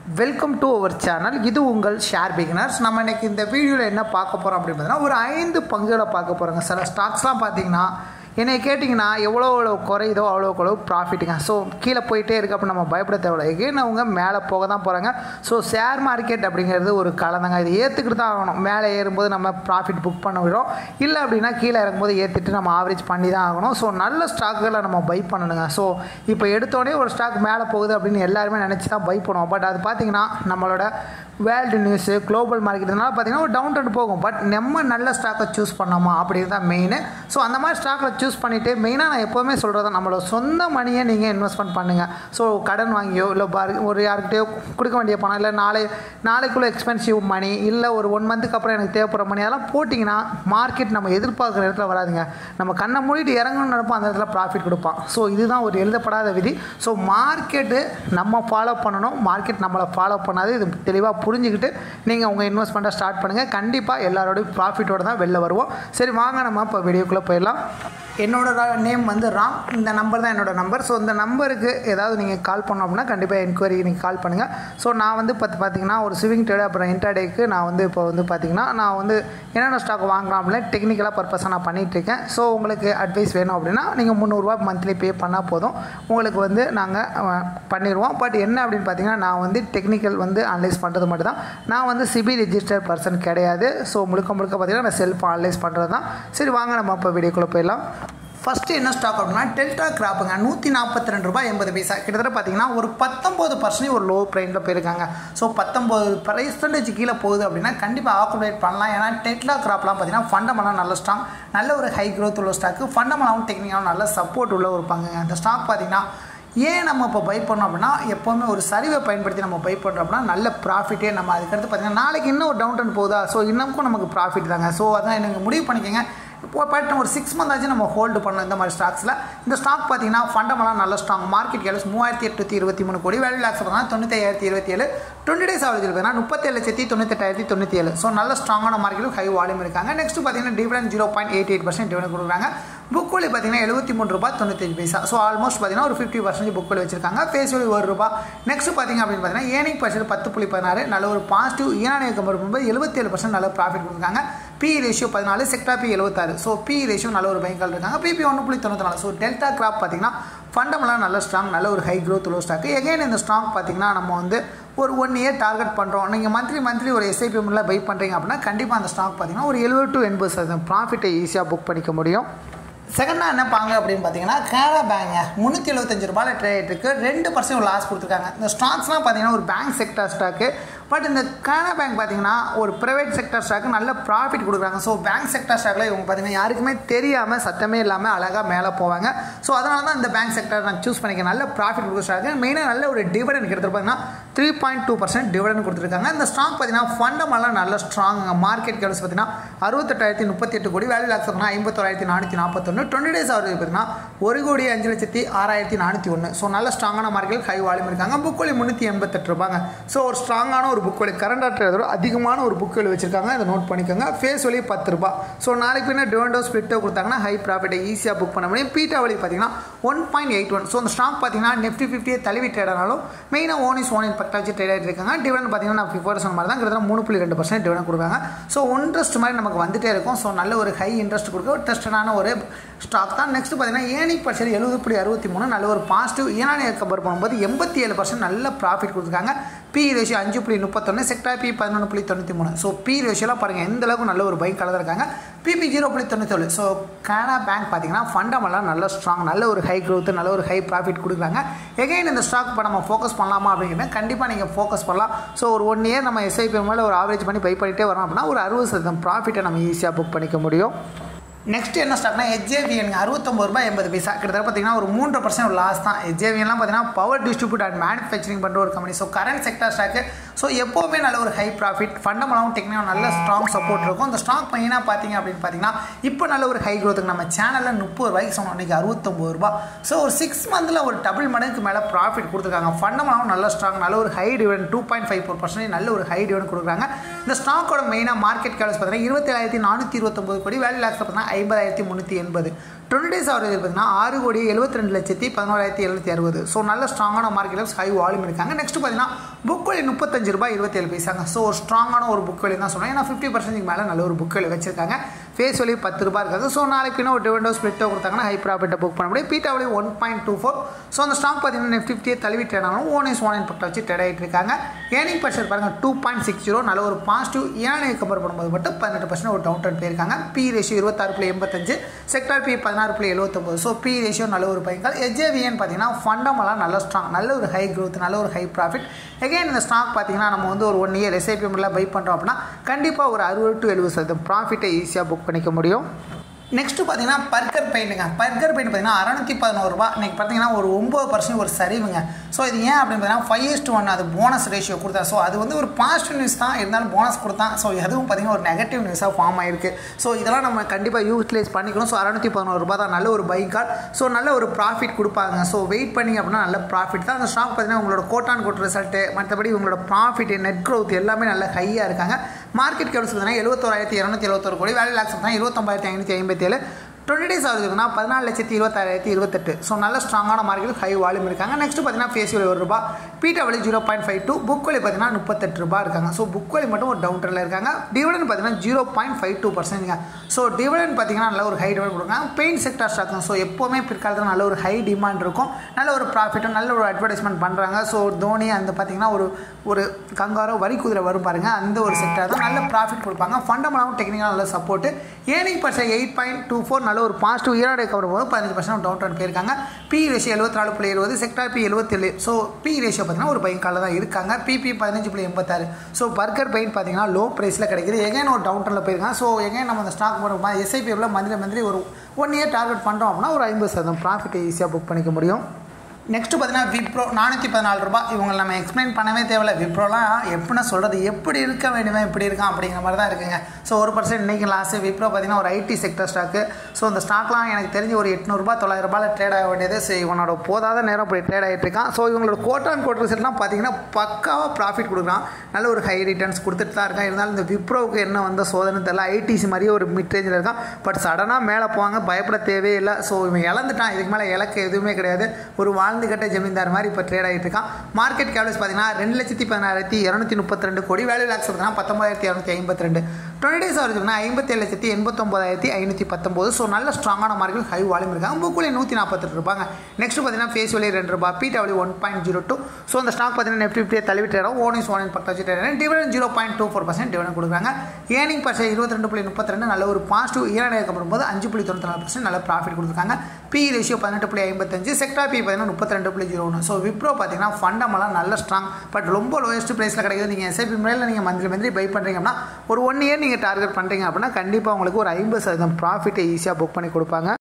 welcome to our channel இது உங்கள் share beginners நம்ம இன்னைக்கு இந்த வீடியோவில் என்ன பார்க்க போகிறோம் அப்படின்னு பார்த்தீங்கன்னா ஒரு ஐந்து பங்குகளை பார்க்க போகிறோங்க சில ஸ்டாக்ஸ்லாம் பார்த்தீங்கன்னா என்னை கேட்டிங்கன்னா எவ்வளோ எவ்வளோ குறையுதோ அவ்வளோக்கு அவ்வளோ ப்ராஃபிட்டுங்க ஸோ கீழே போயிட்டே இருக்கு அப்போ நம்ம பயப்பட தேவையில்ல எகெயின் அவங்க மேலே போக தான் போகிறாங்க ஸோ ஷேர் மார்க்கெட் அப்படிங்கிறது ஒரு கலந்தங்க இது ஏற்றுக்கிட்டு தான் ஆகணும் மேலே ஏறும்போது நம்ம ப்ராஃபிட் புக் பண்ண விடும் இல்லை அப்படின்னா கீழே இறங்கும்போது ஏற்றிட்டு நம்ம ஆவரேஜ் பண்ணி தான் ஆகணும் ஸோ நல்ல ஸ்டாக்குகளை நம்ம பை பண்ணணுங்க ஸோ இப்போ எடுத்தோடனே ஒரு ஸ்டாக் மேலே போகுது அப்படின்னு எல்லாருமே நினச்சி தான் பை பண்ணுவோம் பட் அது பார்த்திங்கன்னா நம்மளோட வேர்ல்டு நியூஸு குளோபல் மார்க்கெட் இதனால் பார்த்தீங்கன்னா ஒரு டவுன் ட்ரெண்ட் போகும் பட் நம்ம நல்ல ஸ்டாக்கை சூஸ் பண்ணோமா அப்படின்னு தான் மெயின் ஸோ அந்த மாதிரி ஸ்டாக்கில் சூஸ் பண்ணிவிட்டு மெயினாக நான் எப்போவுமே சொல்கிறது நம்மளோட சொந்த மணியை நீங்கள் இன்வெஸ்ட்மெண்ட் பண்ணுங்கள் ஸோ கடன் வாங்கியோ இல்லை பார் ஒரு யார்கிட்டயோ கொடுக்க வேண்டிய பணம் இல்லை நாளை நாளைக்குள்ளே எக்ஸ்பென்சிவ் மணி இல்லை ஒரு ஒன் மந்த்துக்கு அப்புறம் எனக்கு தேவைப்படுற மணி அதெல்லாம் போட்டிங்கன்னா மார்க்கெட் நம்ம எதிர்பார்க்குற இடத்துல வராதுங்க நம்ம கண்ணை மூடிட்டு இறங்கணும்னு நினைப்போம் அந்த இடத்துல ப்ராஃபிட் கொடுப்பான் ஸோ இதுதான் ஒரு எழுதப்படாத விதி ஸோ மார்க்கெட்டு நம்ம ஃபாலோ பண்ணணும் மார்க்கெட் நம்மளை ஃபாலோ பண்ணாது இது தெளிவாக புரிஞ்சுக்கிட்டு நீங்கள் உங்கள் இன்வெஸ்ட்மெண்ட்டை ஸ்டார்ட் பண்ணுங்கள் கண்டிப்பாக எல்லாரோடையும் ப்ராஃபிட்டோடு தான் வெளில வருவோம் சரி வாங்க நம்ம இப்போ வீடியோக்குள்ளே போயிடலாம் என்னோட நேம் வந்து ராம் இந்த நம்பர் தான் என்னோட நம்பர் ஸோ இந்த நம்பருக்கு ஏதாவது நீங்கள் கால் பண்ணோம் அப்படின்னா கண்டிப்பாக என்கொயரி நீங்கள் கால் பண்ணுங்கள் ஸோ நான் வந்து பார்த்து பார்த்தீங்கன்னா ஒரு ஸ்விங் ட்ரேடு அப்புறம் இன்டர்டேக்கு நான் வந்து இப்போ வந்து பார்த்தீங்கன்னா நான் வந்து என்னென்ன ஸ்டாக் வாங்கலாம் அப்படின்னு டெக்னிக்கலாக பர்பஸாக நான் பண்ணிகிட்ருக்கேன் ஸோ உங்களுக்கு அட்வைஸ் வேணும் அப்படின்னா நீங்கள் முந்நூறுரூவா மந்த்லி பே பண்ணால் போதும் உங்களுக்கு வந்து நாங்கள் பண்ணிடுவோம் பட் என்ன அப்படின்னு பார்த்தீங்கன்னா நான் வந்து டெக்னிக்கல் வந்து அனலைஸ் பண்ணுறது மட்டும் தான் நான் வந்து சிபி ரிஜிஸ்டர் பர்சன் கிடையாது ஸோ முழுக்க முழுக்க பார்த்தீங்கன்னா நான் செல்ஃப் அனலைஸ் பண்ணுறது தான் சரி வாங்க நம்ம இப்போ வீடியோக்குள்ளே போயிடலாம் ஃபஸ்ட்டு என்ன ஸ்டாக் அப்படின்னா டெல்டா கிராப்புங்க நூற்றி நாற்பத்தி ரெண்டு ரூபாய் எண்பது பைசா கிட்டத்தட்ட பார்த்தீங்கன்னா ஒரு பத்தொம்போது பர்சன்டேஜ் ஒரு லோ ப்ரைஸில் போயிருக்காங்க ஸோ பத்தொம்போது பர்சன்டேஜ் கீழே போகுது அப்படின்னா கண்டிப்பாக ஆக்குபேட் பண்ணலாம் ஏன்னா டெல்டா கிராப்லாம் பார்த்தீங்கன்னா ஃபண்டமெல்லாம் நல்ல ஸ்ட்ராங் நல்ல ஒரு ஹை க்ரோத் உள்ள ஸ்டாக்கு ஃபண்டமெண்டாகவும் டெக்னிக்காகவும் நல்ல சப்போர்ட் உள்ள ஒரு பங்குங்க அந்த ஸ்டாக் பார்த்தீங்கன்னா ஏன் நம்ம இப்போ பை பண்ணோம் அப்படின்னா எப்போவுமே ஒரு சரிவை பயன்படுத்தி நம்ம பை பண்ணுறோம் அப்படின்னா நல்ல ப்ராஃபிட்டே நம்ம அதுக்கடுத்து பார்த்தீங்கன்னா நாளைக்கு இன்னும் ஒரு டவுன் ட்ரெண்ட் போகுதா ஸோ இன்னமும் நமக்கு ப்ராஃபிட் தாங்க ஸோ அதான் எனக்கு முடிவு பண்ணிக்கோங்க இப்போ பட் ஒரு சிக்ஸ் மந்த் ஆச்சு நம்ம ஹோல்டு பண்ணோம் இந்த மாதிரி ஸ்டாக்ஸில் இந்த ஸ்டாக் பார்த்தீங்கன்னா ஃபண்டமெல்லாம் நல்ல ஸ்ட்ராங் மார்க்கெட் கேலஸ் மூவாயிரத்தி எட்நூற்றி இருபத்தி மூணு கோடி வேல்யூ லேக்ஸ் பார்த்தீங்கன்னா தொண்ணூற்றி ஐயாயிரத்தி இருபத்தி ஏழு டுவெண்ட்டி டேஸ் ஆவரேஜ் பார்த்தீங்கன்னா முப்பத்தேழு லட்சத்தி தொண்ணூத்தெட்டாயிரத்தி தொண்ணூற்றி ஏழு ஸோ நல்ல ஸ்ட்ராங்கான மார்க்கெட் ஹை வால்யூம் இருக்காங்க நெக்ஸ்ட் பார்த்தீங்கன்னா dividend zero point eight eight percent dividend கொடுக்குறாங்க புக் வேலி பார்த்தீங்கன்னா எழுபத்தி மூணு ரூபாய் தொண்ணூத்தஞ்சு பைசா ஸோ ஆல்மோஸ்ட் பார்த்தீங்கன்னா ஒரு ஃபிஃப்டி பர்சன்டேஜ் புக் வேலி வச்சிருக்காங்க ஃபேஸ் வேலி ஒரு ரூபா நெக்ஸ்ட் பார்த்தீங்க அப்படின்னு பார்த்தீங்கன்னா ஏனிங் பர்சன்ட் பத்து புள்ளி பதினாறு நல்ல ஒரு பாசிட்டிவ் ஈனானிய கம்பேர் பண்ணும்போது எழுபத்தேழு பர்சன்ட் நல்ல ப்ராஃபிட் கொடுக்குறாங்க பி ரேஷியோ பதினாலு செக்டா பி எழுபத்தாறு ஸோ பி ரேஷியோ நல்ல ஒரு பயங்கல் இருக்காங்க பிபி ஒன்று புள்ளி தொண்ணூற்றி நாலு ஸோ டெல்டா கிராப் பார்த்தீங்கன்னா ஃபண்டமெல்லாம் நல்ல ஸ்ட்ராங் நல்ல ஒரு ஹை க்ரோத் உள்ள ஸ்டாக் எகைன் இந்த ஸ்டாக் பார்த்தீங்கன்னா நம்ம வந்து ஒரு ஒன் இயர் டார்கெட் பண்ணுறோம் நீங்கள் மந்த்லி மந்த்லி ஒரு எஸ்ஐபி முறையில் பை பண்ணுறீங்க அப்படின்னா கண்டிப்பாக அந்த ஸ்டாக் பார்த்தீங்கன்னா ஒரு எழுபது டு எண்பது சதவீதம் ப்ராஃபிட்டை ஈஸியாக புக் பண்ணிக்க முடியும் செகண்டாக என்ன பாங்க அப்படின்னு பார்த்தீங்கன்னா கேனரா பேங்க முந்நூற்றி எழுபத்தஞ்சு ரூபாயில் ட்ரேட் இருக்குது ரெண்டு பர்சன்ட் லாஸ் கொடுத்துருக்காங்க இந்த ஸ்டாக்ஸ்லாம் பார்த்தீங்கன்னா ஒரு பேங்க் செக்டர் ஸ்டாக்கு பட் இந்த கேனரா பேங்க் பார்த்தீங்கன்னா ஒரு ப்ரைவேட் செக்டர் ஸ்டாக்கு நல்ல ப்ராஃபிட் கொடுக்குறாங்க ஸோ பேங்க் செக்டர் ஸ்டாக்கில் இவங்க பார்த்தீங்கன்னா யாருக்குமே தெரியாமல் சத்தமே இல்லாமல் அழகாக மேலே போவாங்க ஸோ அதனால தான் இந்த பேங்க் செக்டர் நான் சூஸ் பண்ணிக்க நல்ல ப்ராஃபிட் கொடுக்குற ஸ்டாக்கு மெயினாக நல்ல ஒரு டிவிடன் கிட்டத்தட்ட பார்த்தீங்கன்னா three point two percent dividend கொடுத்துருக்காங்க இந்த ஸ்டாக் பார்த்தீங்கன்னா ஃபண்டமெல்லாம் நல்ல ஸ்ட்ராங் மார்க்கெட் கேள்ஸ் பார்த்தீங்கன்னா அறுபத்தெட்டாயிரத்தி முப்பத்தி எட்டு கோடி வேல்யூ லாக்ஸ் பார்த்தீங்கன்னா ஐம்பத்தோராயிரத்தி நானூற்றி நாற்பத்தொன்று டுவெண்ட்டி டேஸ் ஆகுது பார்த்தீங்கன்னா ஒரு கோடி அஞ்சு லட்சத்தி ஆறாயிரத்தி நானூற்றி ஒன்று ஸோ நல்ல ஸ்ட்ராங்கான மார்க்கெட் ஹை வால்யூம் இருக்காங்க புக் வழி முந்நூற்றி எண்பத்தெட்டு ரூபாங்க ஸோ ஒரு ஸ்ட்ராங்கான ஒரு புக் வழி கரண்ட் ஆட்டர் அதிகமான ஒரு புக் வழி வச்சிருக்காங்க அதை நோட் பண்ணிக்கோங்க ஃபேஸ் வழி பத்து ரூபா ஸோ நாளைக்கு பின்ன டிவெண்டோ ஸ்பிளிட்டோ கொடுத்தாங்கன்னா ஹை ப்ராஃபிட்டை ஈஸியாக புக் பண்ண முடியும் பீட்டா வழி பார்த்தீங்கன்னா one point eight one so அந்த ஸ்டாக் பார்த்தீங்கன்னா நெஃப்டி ஃபிஃப்டியை தழுவி ட்ரேட் ஆனாலும் மெயினாக ஓன் இஸ் ஓன் இம்பெக்டாக வச்சு ட்ரேட் ஆகிட்டு இருக்காங்க டிவிடன் பார்த்தீங்கன்னா நான் ஃபிஃப்டி சொன்ன மாதிரி தான் கிட்டத்தட்ட மூணு புள்ளி ரெண்டு பர்சன்ட் டிவிடன் கொடுப்பாங்க ஸோ இன்ட்ரெஸ்ட் மாதிரி நமக்கு வந்துட்டே இருக்கும் ஸோ நல்ல ஒரு ஹை இன்ட்ரெஸ்ட் கொடுக்க ஒரு டெஸ்டடான ஒரு ஸ்டாக் தான் நெக்ஸ்ட் பார்த்தீங்கன்னா ஏனிக் பர்சன்ட் எழுபது புள்ளி அறுபத்தி மூணு நல்ல ஒரு பாசிட்டிவ் ஈனானிய கம்பேர் பண்ணும்போது எண்பத்தி ஏழு பர்சன்ட் நல்ல ப்ராஃபிட் கொடுத்துருக்காங்க பி ரேஷியோ அஞ்சு புள்ளி முப்பத்தொன்று செக்டா பி பதினொன்று புள்ளி தொண்ணூற்றி மூணு ஸோ பி ரேஷியோலாம் பாருங்கள் எந்த அளவுக்கு நல்ல ஒரு பைக் கலந்துருக்காங்க பிபி ஜீரோ புள்ளி தொண்ணூத்தேழு ஸோ கனடா பேங்க் பார்த்தீங்கன்னா ஃபண்டமெல்லாம் நல்ல ஸ்ட்ராங் நல்ல ஒரு ஹை க்ரோத் நல்ல ஒரு ஹை ப்ராஃபிட் கொடுக்குறாங்க எகைன் இந்த ஸ்டாக் இப்போ நம்ம ஃபோக்கஸ் பண்ணலாமா அப்படிங்கிறத கண்டிப்பாக நீங்கள் ஃபோக்கஸ் பண்ணலாம் ஸோ ஒரு ஒன் இயர் நம்ம எஸ்ஐபி மேலே ஒரு ஆவரேஜ் பண்ணி பை பண்ணிகிட்டே வரோம் அப்படின்னா ஒரு அறுபது சதவீதம் ப்ராஃபிட்டை நம்ம ஈஸியாக புக் பண்ணிக்க முடியும் நெக்ஸ்ட் என்ன ஸ்டாக்னா ஹெச்ஏவிஎன் அறுபத்தொம்பது ரூபாய் எண்பது பைசா கிட்டத்தட்ட பார்த்தீங்கன்னா ஒரு மூன்று பர்சன்ட் லாஸ் தான் ஹெச்ஏவிஎன்லாம் பார்த்தீங்கன்னா பவர் டிஸ்ட்ரிபியூட் அண்ட் மேனுஃபேக்சரிங் பண்ணுற ஒரு company so current sector stock so எப்போவுமே நல்ல ஒரு ஹை ப்ராஃபிட் ஃபண்டமெண்டாகவும் டெக்னிக்காகவும் நல்ல ஸ்ட்ராங் சப்போர்ட் இருக்கும் இந்த ஸ்டாக் மெயினாக பார்த்தீங்க அப்படின்னு பார்த்தீங்கன்னா இப்போ நல்ல ஒரு ஹை க்ரோத்துக்கு நம்ம சேனலில் முப்பது ரூபாய்க்கு சொன்னோம் இன்றைக்கி அறுபத்தொம்பது ரூபா ஸோ ஒரு சிக்ஸ் மந்தில் ஒரு டபுள் மடங்குக்கு மேலே ப்ராஃபிட் கொடுத்துருக்காங்க ஃபண்டமெண்டாகவும் நல்ல ஸ்ட்ராங் நல்ல ஒரு high dividend two point five four percentage நல்ல ஒரு ஹை டிவிடன் கொடுக்குறாங்க இந்த ஸ்டாக்கோட மெயினாக மார்க்கெட் கேலஸ் பார்த்தீங்கன்னா இருபத்தேழாயிரத்தி நானூற்றி இருபத்தொம்பது கோடி வேல்யூ லேக்ஸ் பார்த்தீங்கன்னா ஐம்பதாயிரத்தி முந்நூற்றி எண்பது டுவெண்ட்டி டேஸ் ஆவரேஜ் பார்த்தீங்கன்னா ஆறு கோடி எழுபத்தி ரெண்டு லட்சத்தி பதினோராயிரத்தி எழுநூத்தி அறுபது ஸோ நல்ல ஸ்ட்ராங்கான மார்க்கெட் ஹை வால்யூம் இருக்காங்க நெக்ஸ்ட் பார்த்தீங்கன்னா புக் வேலி முப்பத்தஞ்சு ரூபாய் இருபத்தேழு பைசாங்க ஸோ ஒரு ஸ்ட்ராங்கான ஒரு புக் வேலி தான் சொல்லுவேன் ஏன்னா ஃபிஃப்டி பர்சன்டேஜ் மேலே நல்ல ஒரு புக் வேலி வச்சிருக்காங்க ஃபேஸ் வேலி பத்து ரூபாய் இருக்காது ஸோ நாளைக்கு இன்னும் ஒரு டிவெண்டோ ஸ்பிளிட்டோ கொடுத்தாங்கன்னா ஹை ப்ராஃபிட்டை புக் பண்ண முடியும் beta value one point two four so அந்த ஸ்டாக் பார்த்தீங்கன்னா நெஃப்டி ஃபிஃப்டியை தழுவி ட்ரேட் ஆனாலும் ஓன் இஸ் ஒன் பட்ட வச்சு ட்ரேட் ஆகிட்டு இருக்காங்க ஏர்னிங் பர்சன்ட் பாருங்கள் டூ பாயிண்ட் சிக்ஸ் ஜீரோ நல்ல ஒரு பாசிட்டிவ் ஏர்னிங் கம்பேர் பண்ணும்போது மட்டும் பதினெட்டு பர்சன்ட் ஒரு டவுன் ட்ரெண்ட் போயிருக்காங்க பி ரேஷியோ இருபத்தாறு புள்ளி எண்பத்தஞ்சு செக்டார் பி பதினாறு புள்ளி எழுபத்தொம்பது ஸோ பி ரேஷியோ நல்ல ஒரு பையன்கள் எஜேவிஎன் பார்த்தீங்கன்னா ஃபண்டமெல்லாம் நல்ல ஸ்ட்ராங் நல்ல ஒரு ஹை க்ரோத் நல்ல ஒரு ஹை ப்ராஃபிட் எகைன் இந்த ஸ்டாக் பார்த்தீங்கன்னா நம்ம வந்து ஒரு ஒன் இயர் எஸ்ஐபிஎம்ல பை பண்ணுறோம் அப்படின்னா கண்டிப்பாக ஒரு அறுபது டு எழுபது சதவீதம் ப்ராஃபிட்டை ஈஸியாக புக் பண்ணிக்க முடியும் நெக்ஸ்ட் பார்த்தீங்கன்னா பர்கர் பெயிண்ட்டுங்க பர்கர் பெயிண்ட் பார்த்தீங்கன்னா அறநூற்றி பதினோரு ரூபா இன்னைக்கு பார்த்தீங்கன்னா ஒரு ஒம்பது பர்சன்ட் ஒரு சரிவுங்க ஸோ இது ஏன் அப்படின்னு பார்த்தீங்கன்னா ஃபைவ் இஸ்ட் ஒன் அது போனஸ் ரேஷியோ கொடுத்தா ஸோ அது வந்து ஒரு பாசிட்டிவ் நியூஸ் தான் இருந்தாலும் போனஸ் கொடுத்தான் ஸோ அதுவும் பார்த்தீங்கன்னா ஒரு நெகட்டிவ் நியூஸாக ஃபார்ம் ஆயிருக்கு ஸோ இதெல்லாம் நம்ம கண்டிப்பாக யூட்டிலைஸ் பண்ணிக்கணும் ஸோ அறநூற்றி பதினோரு ரூபா தான் நல்ல ஒரு பை கார்டு ஸோ நல்ல ஒரு ப்ராஃபிட் கொடுப்பாங்க ஸோ வெயிட் பண்ணி அப்படின்னா நல்ல ப்ராஃபிட் தான் அந்த ஸ்டாக் பார்த்தீங்கன்னா உங்களோட கோட்டான் கோட் ரிசல்ட்டு மற்றபடி உங்களோட ப்ராஃபிட் நெட் க்ரோத் எல்லாமே நல்ல ஹையாக இருக்காங்க மார்க்கெட் கேப்ஸ் பார்த்தீங்கன்னா எழுபத்தோராயிரத்தி இரநூத்தி எழுபத்தொரு கோடி வேலை லாக்ஸ் பார்த்தீங்கன்னா இருபத்தொம்பாயிரத்தி ஐநூற்றி ஐம்பத்தி ஏழு டுவெண்ட்டி டேஸ் ஆகுதுன்னா பதினாலு லட்சத்தி இருபத்தாயிரத்தி இருபத்தெட்டு ஸோ நல்ல ஸ்ட்ராங்கான மார்க்கெட் ஹை வால்யூம் இருக்காங்க நெக்ஸ்ட் பார்த்தீங்கன்னா ஃபேஸ் வேலி ஒரு ரூபா பீட்டா வழி zero point five two book வழி பார்த்தீங்கன்னா முப்பத்தெட்டு ரூபா இருக்காங்க ஸோ புக் வழி மட்டும் ஒரு டவுன் ட்ரெண்டில் இருக்காங்க டிவிடன் பார்த்தீங்கன்னா ஜீரோ பாயிண்ட் ஃபைவ் டூ பர்சன்ட்ங்க ஸோ டிவிடன் பார்த்தீங்கன்னா நல்ல ஒரு ஹை டிவிடன் கொடுக்குறாங்க பெயிண்ட் செக்டர் ஸ்டாக் ஸோ எப்போவுமே பிற்காலத்தில் நல்ல ஒரு ஹை டிமாண்ட் இருக்கும் நல்ல ஒரு ப்ராஃபிட்டும் நல்ல ஒரு அட்வர்டைஸ்மெண்ட் பண்ணுறாங்க ஸோ தோனி அந்த பார்த்தீங்கன்னா ஒரு ஒரு கங்காரோ வரி குதிரை வரும் பாருங்க அந்த ஒரு செக்டர் தான் நல்ல ப்ராஃபிட் கொடுப்பாங்க ஃபண்டமெண்டாகவும் டெக்னிக்கலாக நல்ல support earning percent eight point two four நல்ல ஒரு பாசிட்டிவ் இயர் டே கவர் போது பதினஞ்சு பர்சன்ட் டவுன் ட்ரெண்ட் போயிருக்காங்க பி ரேஷியோ எழுபத்தி நாலு புள்ளி இருபது செக்டார் பி எழுபத்தேழு ஸோ பி ரேஷியோ பார்த்தீங்கன்னா ஒரு பையன் காலில் தான் இருக்காங்க பிபி பதினஞ்சு புள்ளி எண்பத்தாறு ஸோ பர்கர் பெயின் பார்த்தீங்கன்னா லோ ப்ரைஸில் கிடைக்குது எகைன் ஒரு டவுன் ட்ரெண்டில் போயிருக்காங்க ஸோ எகைன் நம்ம அந்த ஸ்டாக் போடுறோமா எஸ்ஐபிஎஃப்ல மந்திரி மந்திரி ஒரு ஒன் இயர் டார்கெட் பண்ணுறோம் அப்படின்னா ஒரு ஐம்பது சதவீதம் ப்ராஃபிட்டை ஈஸியாக புக் பண்ணிக்க முடியும் நெக்ஸ்ட் பார்த்தீங்கன்னா விப்ரோ நானூற்றி பதினாலு ரூபாய் இவங்க நம்ம எக்ஸ்பிளைன் பண்ணவே தேவையில்ல விப்ரோலாம் எப்படின்னா சொல்கிறது எப்படி இருக்க வேண்டுமே இப்படி இருக்கான் அப்படிங்கிற மாதிரி தான் இருக்குங்க ஸோ ஒரு பர்சன்ட் இன்றைக்கி லாஸ்ட்டு விப்ரோ பார்த்தீங்கன்னா ஒரு ஐடி செக்டர் ஸ்டாக்கு ஸோ இந்த ஸ்டாக்லாம் எனக்கு தெரிஞ்சு ஒரு எட்நூறுபா தொள்ளாயிரம் ரூபாயில் ட்ரேட் ஆக வேண்டியது ஸோ இவனோட போதாத நேரம் இப்படி ட்ரேட் ஆகிட்டு இருக்கான் ஸோ இவங்களோட கோட் அண்ட் கோட் ரிசல்ட்லாம் பார்த்தீங்கன்னா பக்காவாக ப்ராஃபிட் கொடுக்குறான் நல்ல ஒரு ஹை ரிட்டர்ன்ஸ் கொடுத்துட்டு தான் இருக்கான் இருந்தாலும் இந்த விப்ரோவுக்கு என்ன வந்த சோதனை தெரியல ஐடிசி மாதிரியே ஒரு மிட் ரேஞ்சில் இருக்கான் பட் சடனாக மேலே போவாங்க பயப்பட தேவையே இல்லை ஸோ இவன் இழந்துட்டான் இதுக்கு மேலே இலக்கு எதுவுமே கிடையாது ஒரு வாழ்ந்து கட்ட ஜமீன்தார் மாதிரி இப்போ ட்ரேட் ஆகிட்டு இருக்கான் மார்க்கெட் கேபிள்ஸ் பார்த்தீங்கன்னா ரெண்டு லட்சத்தி பதினாயிரத்தி இரநூத்தி முப்பத்தி ரெண்டு கோடி வேல்யூ லாக்ஸ் பார்த்தீங்கன்னா பத்தொம்பதாயிரத்தி இரநூத்தி ஐம்பத்தி ரெண்டு டுவெண்ட்டி டேஸ் ஆகுதுன்னா ஐம்பத்தேழு லட்சத்தி எண்பத்தொம்பதாயிரத்தி ஐநூற்றி பத்தொம்போது ஸோ நல்ல ஸ்ட்ராங்கான மார்க்கெட் ஹை வால்யூம் இருக்காங்க புக்குள்ளே நூற்றி நாற்பத்தெட்டு ரூபாங்க நெக்ஸ்ட் பார்த்தீங்கன்னா ஃபேஸ் வேலி ரெண்டு ரூபா பீட்டா வழி one point zero two so அந்த ஸ்டாக் பார்த்தீங்கன்னா நெஃப்டி ஃபிஃப்டியை தள்ளி ட்ரேடும் ஓன் இஸ் ஒன் பக்கம் வச்சு trade dividend zero point two four percent dividend கொடுக்குறாங்க ஏர்னிங் பர்சன்ட் இருபத்தி ரெண்டு புள்ளி முப்பத்தி ரெண்டு நல்ல ஒரு பாசிட்டிவ் ஈரானியாக வரும்போது அஞ்சு புள்ளி தொண்ணூற்றி நாலு பர்சன்ட் நல்ல ப்ராஃபிட் கொடுத்துருக்காங்க பி ரேஷியோ பதினெட்டு புள்ளி ஐம்பத்தஞ்சு செக்டா பி பார்த்தீங்கன்னா முப்பத்தி ரெண்டு புள்ளி ஜீரோ ஒன்று ஸோ விப்ரோ பார்த்தீங்கன்னா ஃபண்டமெல்லாம் நல்ல ஸ்ட்ராங் பட் ரொம்ப லோயஸ்ட் ப்ரைஸில் கிடைக்குது நீங்கள் எஸ்ஐபி முறையில் நீங்கள் மந்த்லி மந்த்லி பை பண்ணுறீங்க அப்படின்னா ஒரு ஒன் இயர் நீங்கள் டார்கெட் பண்ணுறீங்க அப்படின்னா கண்டிப்பாக உங்களுக்கு ஒரு ஐம்பது சதவீதம் ப்ராஃபிட்டை ஈஸியாக புக் பண்ணி கொடுப்பாங்க